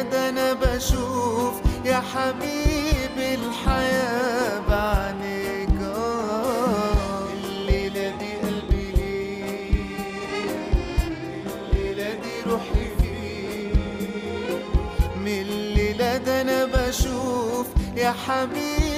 الليلة ده أنا بشوف يا حبيبي الحياة بعينيك آه الليلة دي قلبي ليك الليلة دي روحي فيك من الليلة ده أنا بشوف يا حبيبي